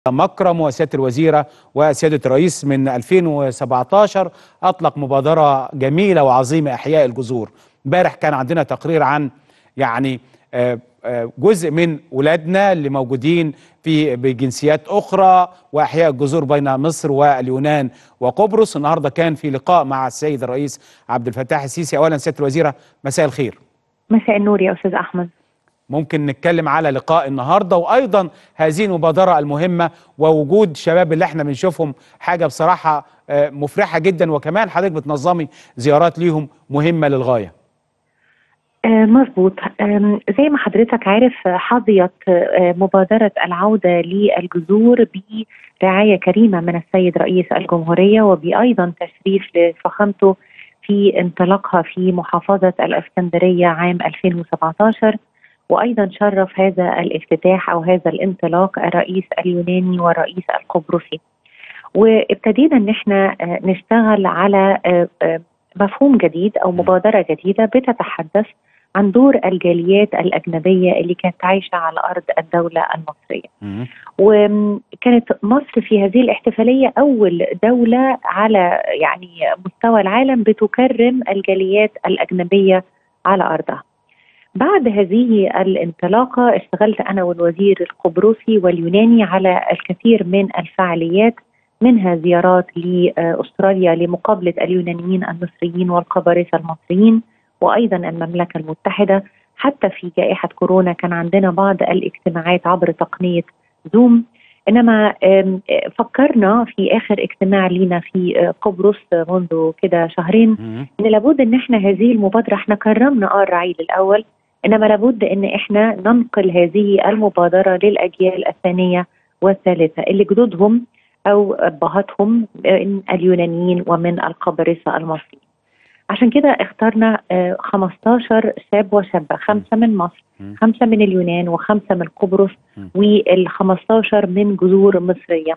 مكرم وسياده الوزيره وسياده الرئيس من 2017 اطلق مبادره جميله وعظيمه احياء الجذور امبارح كان عندنا تقرير عن يعني آه، آه، جزء من ولادنا اللي موجودين في بجنسيات اخرى واحياء الجذور بين مصر واليونان وقبرص النهارده كان في لقاء مع السيد الرئيس عبد الفتاح السيسي اولا سياده الوزيره مساء الخير مساء النور يا استاذ احمد ممكن نتكلم على لقاء النهارده وايضا هذه المبادره المهمه ووجود شباب اللي احنا بنشوفهم حاجه بصراحه آه، مفرحه جدا وكمان حضرتك بتنظمي زيارات ليهم مهمه للغايه. آه مظبوط آم، زي ما حضرتك عارف آه، حظيت آه، مبادرة العودة للجذور برعاية كريمة من السيد رئيس الجمهورية وبأيضا تشريف لفخامته في انطلاقها في محافظة الإسكندرية عام 2017 وأيضا شرف هذا الافتتاح أو هذا الانطلاق الرئيس اليوناني والرئيس القبرصي وابتدينا ان احنا آه، نشتغل على آه، آه، مفهوم جديد او مبادره جديده بتتحدث عن دور الجاليات الاجنبيه اللي كانت عايشه على ارض الدوله المصريه. وكانت مصر في هذه الاحتفاليه اول دوله على يعني مستوى العالم بتكرم الجاليات الاجنبيه على ارضها. بعد هذه الانطلاقه اشتغلت انا والوزير القبرصي واليوناني على الكثير من الفعاليات منها زيارات لاستراليا لمقابله اليونانيين المصريين والقبارصه المصريين وايضا المملكه المتحده حتى في جائحه كورونا كان عندنا بعض الاجتماعات عبر تقنيه زوم انما آم، آه، فكرنا في اخر اجتماع لينا في آه، قبرص منذ كده شهرين ان لابد ان احنا هذه المبادره احنا كرمنا اه الرعيل الاول انما لابد ان احنا ننقل هذه المبادره للاجيال الثانيه والثالثه اللي جدودهم او ابهاتهم من اليونانيين ومن القبرصه المصريين. عشان كده اخترنا آه، 15 شاب وشابه خمسه من مصر مم. خمسه من اليونان وخمسه من قبرص مم. وال 15 من جذور مصريه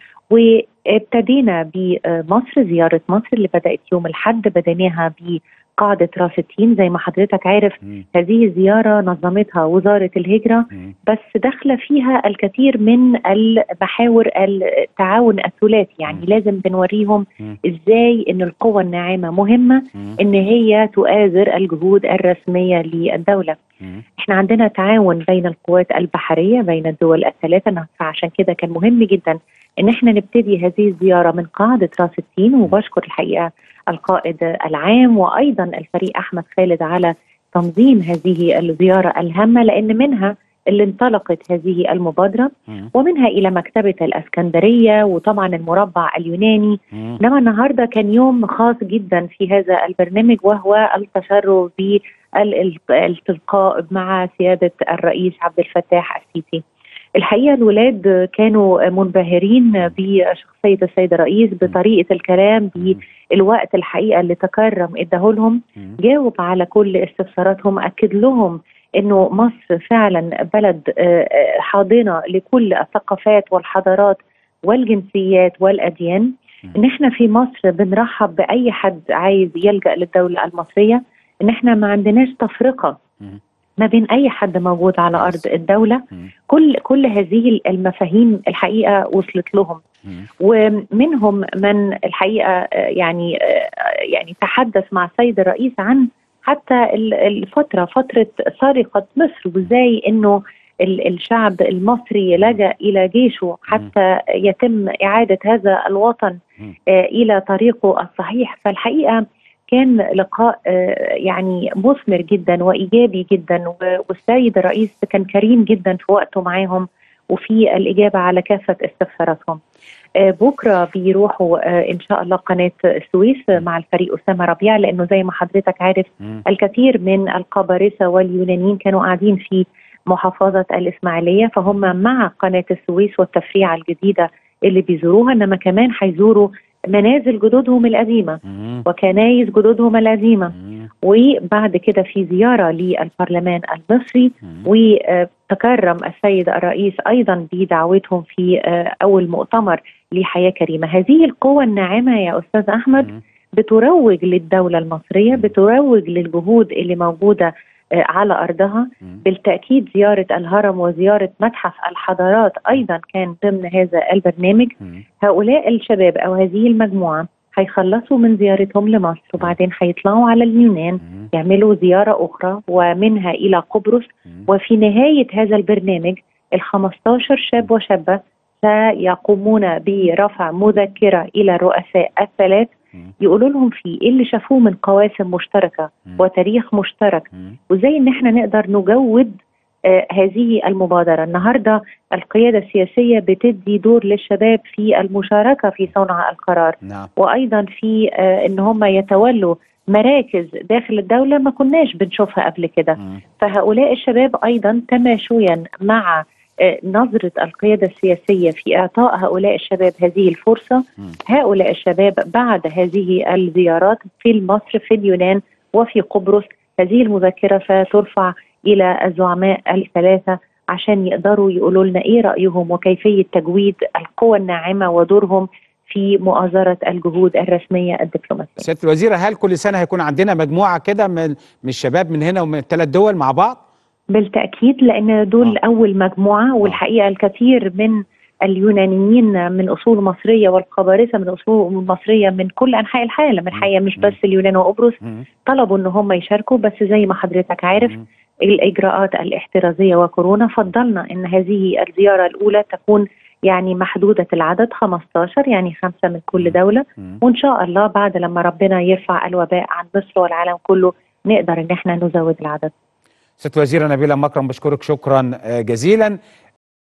وابتدينا بمصر زياره مصر اللي بدات يوم الاحد بدأناها بقاعده راس التين زي ما حضرتك عارف هذه الزياره نظمتها وزاره الهجره بس داخله فيها الكثير من المحاور التعاون الثلاثي يعني مم. لازم بنوريهم مم. ازاي ان القوى الناعمه مهمه ان هي تؤازر الجهود الرسميه للدوله احنا عندنا تعاون بين القوات البحريه بين الدول الثلاثه فعشان كده كان مهم جدا ان احنا نبتدي هذه الزياره من قاعده راس التين وبشكر الحقيقه القائد العام وايضا الفريق احمد خالد على تنظيم هذه الزياره الهامه لان منها اللي انطلقت هذه المبادره ومنها الى مكتبه الاسكندريه وطبعا المربع اليوناني انما النهارده كان يوم خاص جدا في هذا البرنامج وهو التشرف بالالتقاء مع سياده الرئيس عبد الفتاح السيسي. الحقيقه الولاد كانوا منبهرين بشخصيه السيد الرئيس بطريقه الكلام بالوقت الحقيقه اللي تكرم اداهولهم جاوب على كل استفساراتهم اكد لهم انه مصر فعلا بلد آه، آه، حاضنه لكل الثقافات والحضارات والجنسيات والاديان ان احنا في مصر بنرحب باي حد عايز يلجا للدوله المصريه ان احنا ما عندناش تفرقه ما بين اي حد موجود على ارض الدوله كل كل هذه المفاهيم الحقيقه وصلت لهم ومنهم من الحقيقه آه، يعني آه، يعني تحدث مع السيد الرئيس عن حتى ال- الفتره فتره سرقه مصر وازاي انه ال- الشعب المصري لجا الى جيشه حتى يتم اعاده هذا الوطن آه، الى طريقه الصحيح فالحقيقه كان لقاء آه، يعني مثمر جدا وايجابي جدا و- والسيد الرئيس كان كريم جدا في وقته معاهم وفي الاجابه على كافه استفساراتهم. آه، بكره بيروحوا آه، ان شاء الله قناه السويس مع الفريق اسامه ربيع لانه زي ما حضرتك عارف الكثير من القبارصه واليونانيين كانوا قاعدين في محافظه الاسماعيليه فهم مع قناه السويس والتفريعه الجديده اللي بيزوروها انما كمان هيزوروا منازل جدودهم القديمه وكنايس جدودهم القديمه وبعد كده في زياره للبرلمان المصري وتكرم السيد الرئيس ايضا بدعوتهم في آه، اول مؤتمر لحياه كريمه هذه القوه الناعمه يا استاذ احمد بتروج للدوله المصريه بتروج للجهود اللي موجوده آه، على ارضها مم. بالتاكيد زياره الهرم وزياره متحف الحضارات ايضا كان ضمن هذا البرنامج مم. هؤلاء الشباب او هذه المجموعه هيخلصوا من زيارتهم لمصر وبعدين هيطلعوا على اليونان مم. يعملوا زياره اخرى ومنها الى قبرص مم. وفي نهايه هذا البرنامج ال 15 شاب وشابه سيقومون برفع مذكره الى الرؤساء الثلاث مم. يقولوا لهم فيه ايه اللي شافوه من قواسم مشتركه مم. وتاريخ مشترك مم. وازاي ان احنا نقدر نجود آه هذه المبادره النهارده القياده السياسيه بتدي دور للشباب في المشاركه في صنع القرار نعم وايضا في آه ان هم يتولوا مراكز داخل الدوله ما كناش بنشوفها قبل كده مم. فهؤلاء الشباب ايضا تماشيا مع آه، نظره القياده السياسيه في اعطاء هؤلاء الشباب هذه الفرصه مم. هؤلاء الشباب بعد هذه الزيارات في مصر في اليونان وفي قبرص هذه المذكره سترفع الى الزعماء الثلاثه عشان يقدروا يقولوا لنا ايه رايهم وكيفيه تجويد القوى الناعمه ودورهم في مؤازره الجهود الرسميه الدبلوماسيه. سياده الوزيره هل كل سنه هيكون عندنا مجموعه كده من من الشباب من هنا ومن الثلاث دول مع بعض؟ بالتاكيد لان دول آه. آه. اول مجموعه والحقيقه الكثير من اليونانيين من اصول مصريه والقبارسه من اصول مصريه من كل انحاء العالم الحقيقه مش بس اليونان وقبرص مم. طلبوا ان هم يشاركوا بس زي ما حضرتك عارف مم. الاجراءات الاحترازيه وكورونا فضلنا ان هذه الزياره الاولى تكون يعني محدوده العدد 15 يعني خمسه من كل دوله مم. وان شاء الله بعد لما ربنا يرفع الوباء عن مصر والعالم كله نقدر ان احنا نزود العدد سياده الوزيره نبيله مكرم بشكرك شكرا آه، جزيلا